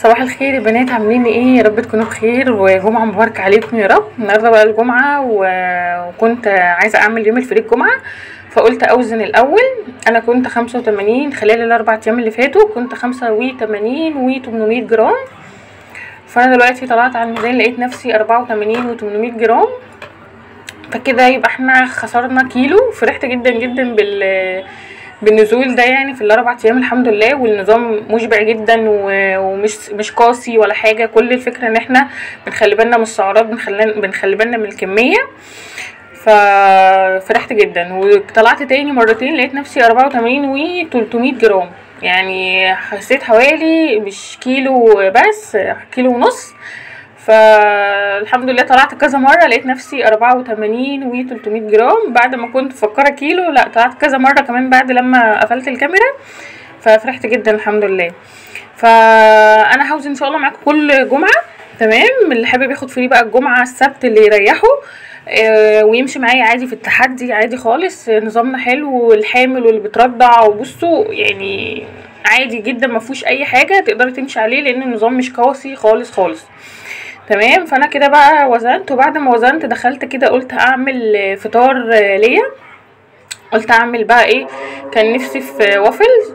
صباح الخير يا بنات عاملين ايه يا رب تكونوا بخير وجمعه مباركه عليكم يا رب النهارده بقى الجمعه و- وكنت عايزه اعمل يوم الفريق جمعه فقلت اوزن الاول انا كنت 85 خلال الاربع ايام اللي فاتوا كنت 85 و 800 جرام فانا دلوقتي طلعت على الميزان لقيت نفسي 84 و 800 جرام فكده يبقى احنا خسرنا كيلو فرحت جدا جدا بال بالنزول ده يعني في الاربع ايام الحمد لله والنظام مشبع جدا و- ومش مش قاسي ولا حاجه كل الفكره ان احنا بنخلي بالنا من السعرات بنخلي بنخلي بالنا من الكميه ففرحت جدا وطلعت تاني مرتين لقيت نفسي 84 و 300 جرام يعني حسيت حوالي مش كيلو بس كيلو ونص فالحمد لله طلعت كذا مرة لقيت نفسي أربعة وتمانين و 300 جرام بعد ما كنت مفكرة كيلو لا طلعت كذا مرة كمان بعد لما قفلت الكاميرا ففرحت جدا الحمد لله فأنا هوزن إن شاء الله معاكم كل جمعة تمام اللي حابب ياخد فري بقى الجمعة السبت اللي يريحه آه، ويمشي معايا عادي في التحدي عادي خالص آه، نظامنا حلو والحامل واللي بترضع وبصوا يعني عادي جدا ما فيهوش اي حاجه تقدري تمشي عليه لان النظام مش قاسي خالص خالص تمام فانا كده بقى وزنت وبعد ما وزنت دخلت كده قلت اعمل آه، فطار آه، ليا قلت اعمل بقى ايه كان نفسي في وافلز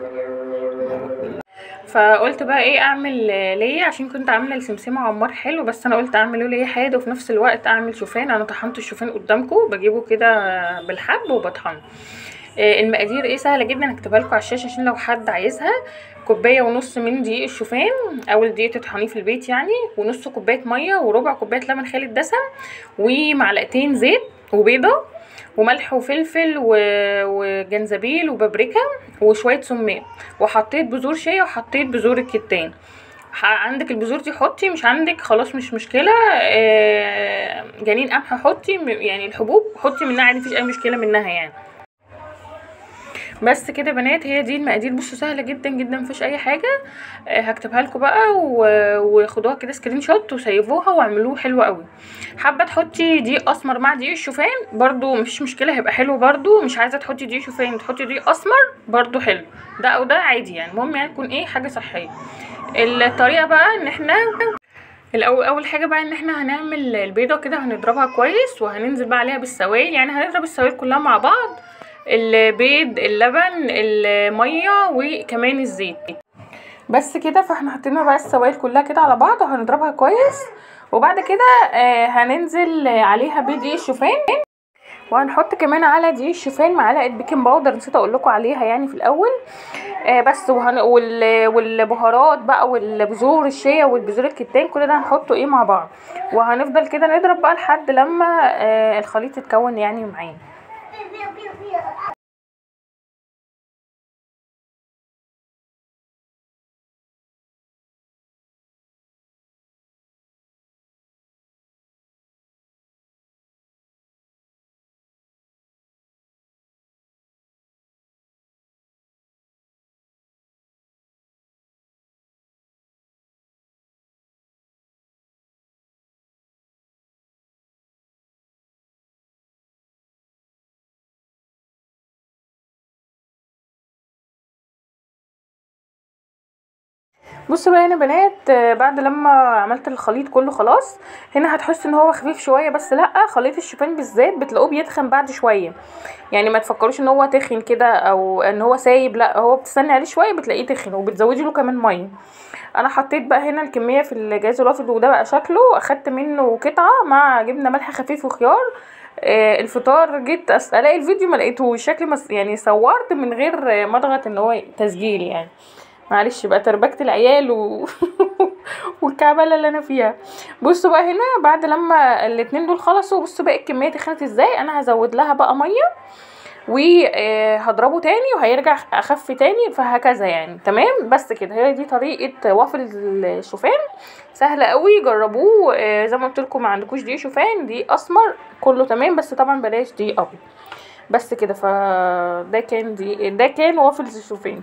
فقلت بقى ايه اعمل آه، ليا عشان كنت عامله السمسمه عمار حلو بس انا قلت اعمله ليا حاد وفي نفس الوقت اعمل شوفان انا طحنت الشوفان قدامكم بجيبه كده بالحب وبطحنه آه، المقادير ايه سهله جدا هكتبها لكم على الشاشه عشان لو حد عايزها كوبايه ونص من دقيق الشوفان او الدقيق تطحنيه في البيت يعني ونص كوبايه ميه وربع كوبايه لبن خالي الدسم ومعلقتين زيت وبيضه وملح وفلفل و... وجنزبيل وبابريكا وشويه سمان وحطيت بذور شيا وحطيت بذور الكتان ح- عندك البذور دي حطي مش عندك خلاص مش مشكله آه، جنين قمح حطي م- يعني الحبوب حطي منها عادي مفيش اي مشكله منها يعني بس كده يا بنات هي دي المقادير بصوا سهله جدا جدا مفيش اي حاجه آه، هكتبها لكم بقى و- وخدوها كده سكرين شوت وسيبوها واعملوه حلو قوي حابه تحطي دقيق اسمر مع دقيق الشوفان برضو مفيش مشكله هيبقى حلو برضو مش عايزه تحطي دقيق شوفان تحطي دقيق اسمر برضو حلو ده او ده عادي يعني المهم يعني يكون ايه حاجه صحيه الطريقه بقى ان احنا الاول اول حاجه بقى ان احنا هنعمل البيضه كده هنضربها كويس وهننزل بقى عليها بالسوائل يعني هنضرب السوائل كلها مع بعض البيض اللبن الميه وكمان الزيت بس كده فاحنا حطينا بقى السوائل كلها كده على بعض وهنضربها كويس وبعد كده آه، هننزل عليها بدقيق الشوفان وهنحط كمان على دقيق الشوفان معلقه بيكنج باودر نسيت اقول لكم عليها يعني في الاول آه بس وهن... وال... والبهارات بقى والبذور الشيا والبذور الكتان كل ده هنحطه ايه مع بعض وهنفضل كده نضرب بقى لحد لما آه الخليط يتكون يعني معانا بصوا بقى هنا بنات آه، بعد لما عملت الخليط كله خلاص هنا هتحس ان هو خفيف شويه بس لا خليط الشوفان بالذات بتلاقوه بيتخن بعد شويه يعني ما تفكروش ان هو تخن كده او ان هو سايب لا هو بتستني عليه شويه بتلاقيه تخن وبتزودي له كمان ميه انا حطيت بقى هنا الكميه في الجهاز الوافد وده بقى شكله اخدت منه قطعه مع جبنه ملح خفيف وخيار آه، الفطار جيت أس- الاقي الفيديو ما لقيتهوش شكلي مس... يعني صورت من غير آه، ما اضغط ان هو تسجيل يعني معلش بقى تربكت العيال و... والكعبله اللي انا فيها بصوا بقى هنا بعد لما الاتنين دول خلصوا بصوا بقى الكميه تخنت ازاي انا هزود لها بقى ميه وهضربه تاني وهيرجع اخف تاني فهكذا يعني تمام بس كده هي دي طريقه وافل الشوفان سهله قوي جربوه آه، زي ما قلت لكم ما عندكوش دقيق شوفان دقيق اسمر كله تمام بس طبعا بلاش دقيق ابيض بس كده فده كان دي ده كان وافلز الشوفان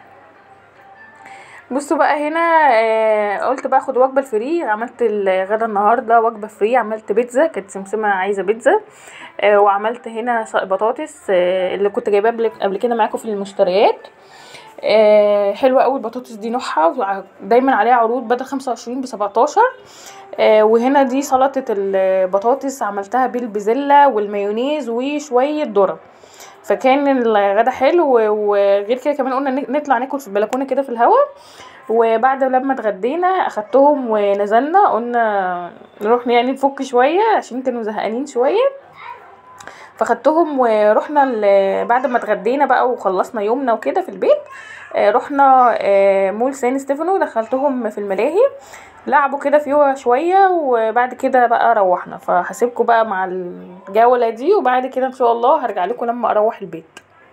بصوا بقى هنا آه قلت بقى اخد وجبه الفري عملت الغدا النهارده وجبه فري عملت بيتزا كانت سمسمه عايزه بيتزا آه وعملت هنا ص- بطاطس آه اللي كنت جايباها قبل- قبل كده معاكم في المشتريات آه حلوه قوي البطاطس دي نوعها وع- دايما عليها عروض بدل 25 ب 17 آه وهنا دي سلطه البطاطس عملتها بالبزله والمايونيز وشويه ذره فكان الغدا حلو وغير كده كمان قلنا ن- نطلع ناكل في البلكونه كده في الهوا وبعد لما اتغدينا اخدتهم ونزلنا قلنا نروح يعني نفك شويه عشان كانوا زهقانين شويه فخدتهم ورحنا ال- بعد ما اتغدينا بقى وخلصنا يومنا وكده في البيت آه، رحنا آه، مول سان ستيفانو دخلتهم في الملاهي لعبوا كده فيها شوية وبعد كده بقى روحنا فهسيبكم بقى مع الجولة دي وبعد كده ان شاء الله هرجع لكم لما اروح البيت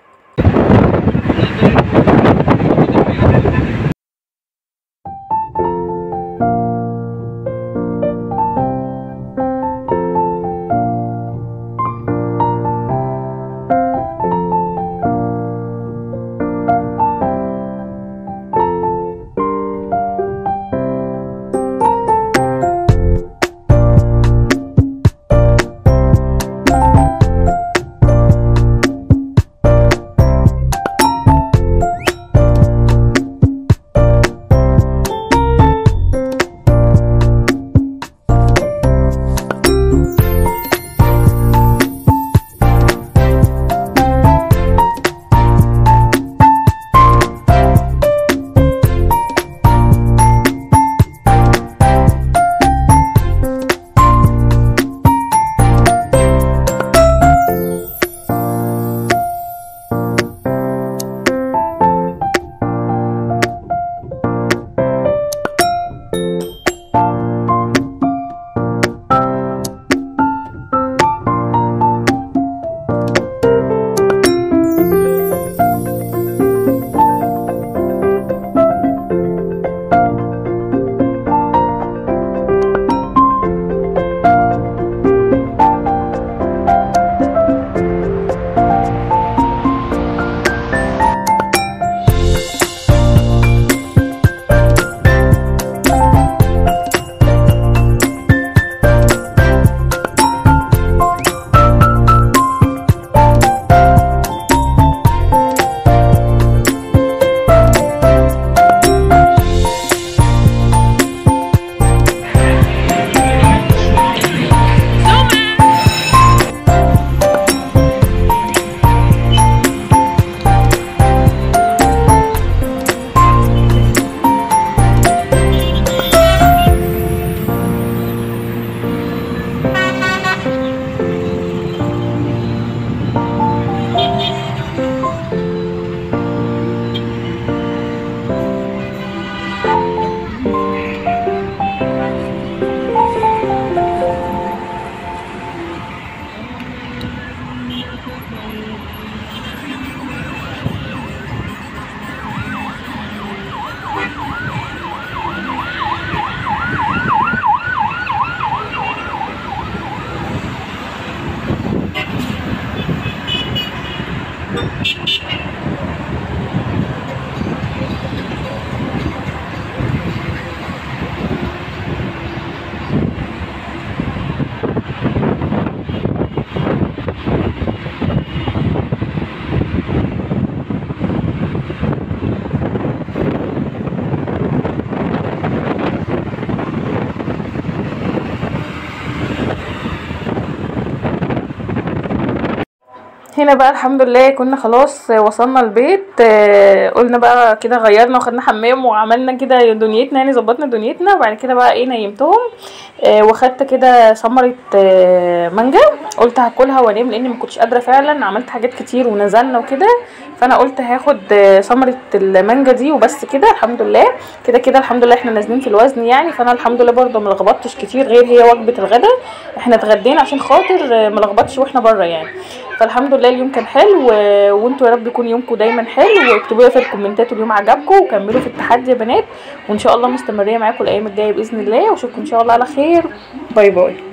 هنا بقى الحمد لله كنا خلاص وصلنا البيت آه، قلنا بقى كده غيرنا وخدنا حمام وعملنا كده دنيتنا يعني ظبطنا دنيتنا وبعد كده بقى ايه نيمتهم آه، واخدت كده ثمرة آه، مانجا قلت هاكلها وانام لاني ما كنتش قادره فعلا عملت حاجات كتير ونزلنا وكده فانا قلت هاخد آه، ثمرة المانجا دي وبس كده الحمد لله كده كده الحمد لله احنا نازلين في الوزن يعني فانا الحمد لله برضه ما لخبطتش كتير غير هي وجبه الغدا احنا اتغدينا عشان خاطر آه، ما لخبطش واحنا بره يعني فالحمد لله اليوم كان حلو و- وانتوا يا رب يكون يومكم دايما حلو واكتبوا لي في الكومنتات اليوم عجبكم وكملوا في التحدي يا بنات وان شاء الله مستمريه معاكم الايام الجايه باذن الله واشوفكم ان شاء الله على خير باي باي